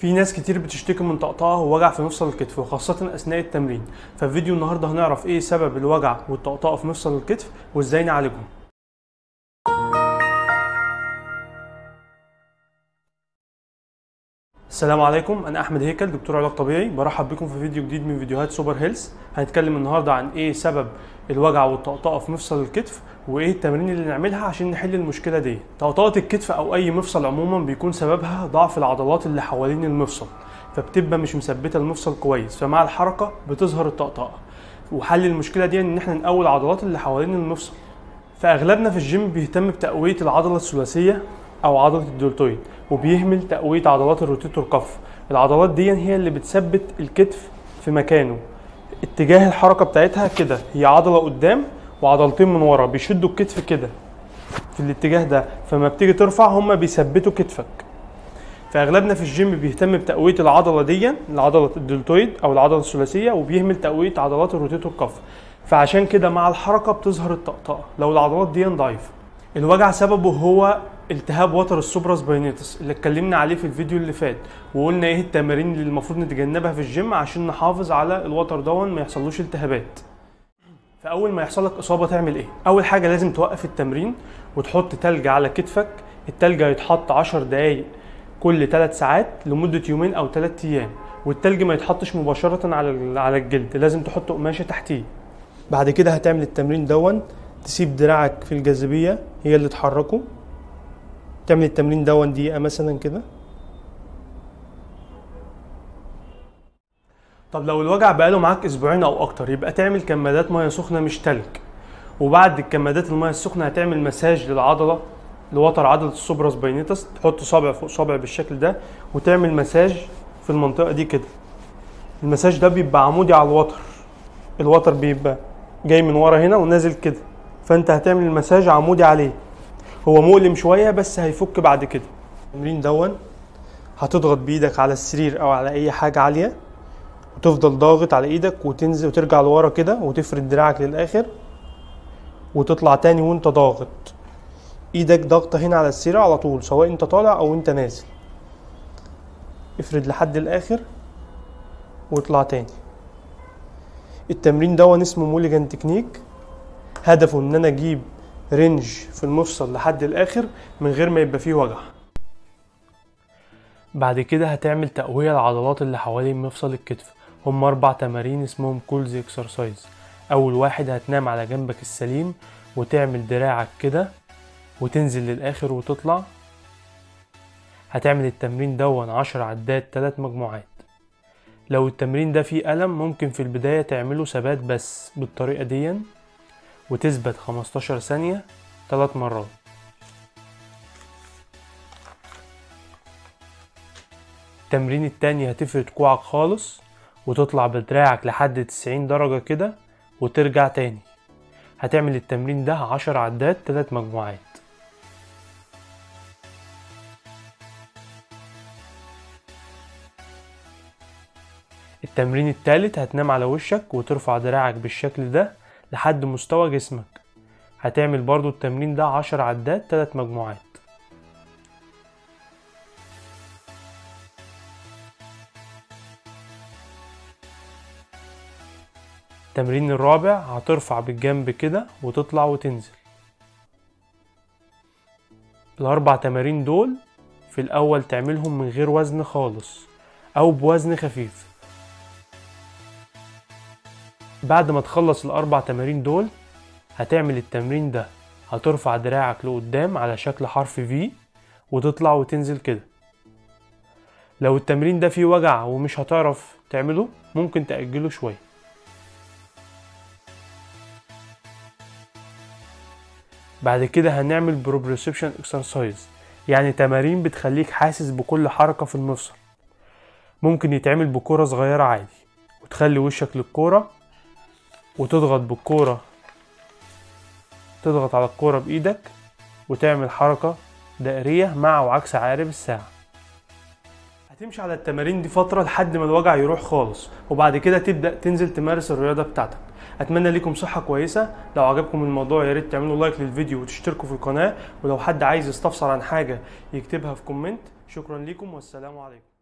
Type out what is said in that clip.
في ناس كتير بتشتكي من طقطقه ووجع في مفصل الكتف وخاصة أثناء التمرين ففي فيديو النهاردة هنعرف إيه سبب الوجع والطقطقه في مفصل الكتف وإزاي نعالجهم السلام عليكم انا احمد هيكل دكتور علاج طبيعي برحب بكم في فيديو جديد من فيديوهات سوبر هيلث هنتكلم النهارده عن ايه سبب الوجع والطقطقه في مفصل الكتف وايه التمارين اللي نعملها عشان نحل المشكله دي طقطقه الكتف او اي مفصل عموما بيكون سببها ضعف العضلات اللي حوالين المفصل فبتبقى مش مثبته المفصل كويس فمع الحركه بتظهر الطقطقه وحل المشكله دي ان احنا نقوي العضلات اللي حوالين المفصل فاغلبنا في الجيم بيهتم بتقويه العضله الثلاثيه او عضله الدلتويد وبيهمل تقويه عضلات الروتيتور كف العضلات دي هي اللي بتثبت الكتف في مكانه اتجاه الحركه بتاعتها كده هي عضله قدام وعضلتين من ورا بيشدوا الكتف كده في الاتجاه ده فما بتيجي ترفع هما بيثبتوا كتفك فاغلبنا في الجيم بيهتم بتقويه العضله دي العضله الدلتويد او العضله الثلاثيه وبيهمل تقويه عضلات الروتيتور كف فعشان كده مع الحركه بتظهر الطقطقه لو العضلات دي ضعيفه الوجع سببه هو التهاب وتر السوبراس باينيتس اللي اتكلمنا عليه في الفيديو اللي فات وقلنا ايه التمارين اللي المفروض نتجنبها في الجيم عشان نحافظ على الوتر دون ما يحصلوش التهابات فاول ما يحصل لك اصابه تعمل ايه اول حاجه لازم توقف التمرين وتحط تلج على كتفك التلج هيتحط 10 دقايق كل 3 ساعات لمده يومين او 3 ايام والتلج ما يتحطش مباشره على على الجلد لازم تحط قماشه تحتيه بعد كده هتعمل التمرين دون تسيب دراعك في الجاذبيه هي اللي تحركه تعمل التمرين دون دقيقة مثلا كده طب لو الوجع بقاله معاك اسبوعين او اكتر يبقى تعمل كمادات ميه سخنه مش تلج وبعد الكمادات الميه السخنه هتعمل مساج للعضله لوتر عضله السوبراس باينيتس تحط صابع فوق صابع بالشكل ده وتعمل مساج في المنطقه دي كده المساج ده بيبقى عمودي على الوتر الوتر بيبقى جاي من ورا هنا ونازل كده فانت هتعمل المساج عمودي عليه هو مؤلم شويه بس هيفك بعد كده التمرين دون هتضغط بايدك على السرير او على اي حاجه عاليه وتفضل ضاغط على ايدك وتنزل وترجع لورا كده وتفرد دراعك للاخر وتطلع تاني وانت ضاغط ايدك ضاغطه هنا على السرير على طول سواء انت طالع او انت نازل افرد لحد الاخر واطلع تاني التمرين دون اسمه موليجان تكنيك هدفه ان انا اجيب رينج في المفصل لحد الاخر من غير ما يبقى فيه وجع بعد كده هتعمل تقوية العضلات اللي حوالين مفصل الكتف هم اربع تمارين اسمهم كولز اكسرسايز اول واحد هتنام على جنبك السليم وتعمل دراعك كده وتنزل للاخر وتطلع هتعمل التمرين دون عشر عدات تلات مجموعات لو التمرين ده فيه ألم ممكن في البداية تعمله ثبات بس بالطريقة دي وتثبت 15 ثانية ثلاث مرات التمرين التاني هتفرد كوعك خالص وتطلع بدراعك لحد 90 درجة كده وترجع تاني هتعمل التمرين ده عشر عدات تلات مجموعات التمرين التالت هتنام على وشك وترفع دراعك بالشكل ده لحد مستوى جسمك هتعمل برضو التمرين ده عشر عدات تلات مجموعات التمرين الرابع هترفع بالجنب كده وتطلع وتنزل الاربع تمارين دول في الاول تعملهم من غير وزن خالص او بوزن خفيف بعد ما تخلص الاربع تمارين دول هتعمل التمرين ده هترفع دراعك لقدام على شكل حرف في وتطلع وتنزل كده لو التمرين ده فيه وجع ومش هتعرف تعمله ممكن تأجله شوية بعد كده هنعمل بروبريسبشن اكسرسايز يعني تمارين بتخليك حاسس بكل حركة في المفصل ممكن يتعمل بكرة صغيرة عادي وتخلي وشك للكورة وتضغط بالكورة تضغط على الكورة بإيدك وتعمل حركة دائرية مع وعكس عقارب الساعة هتمشي على التمارين دي فترة لحد ما الوجع يروح خالص وبعد كده تبدأ تنزل تمارس الرياضة بتاعتك اتمنى لكم صحة كويسة لو عجبكم الموضوع يا ريت تعملوا لايك للفيديو وتشتركوا في القناة ولو حد عايز يستفسر عن حاجة يكتبها في كومنت شكرا لكم والسلام عليكم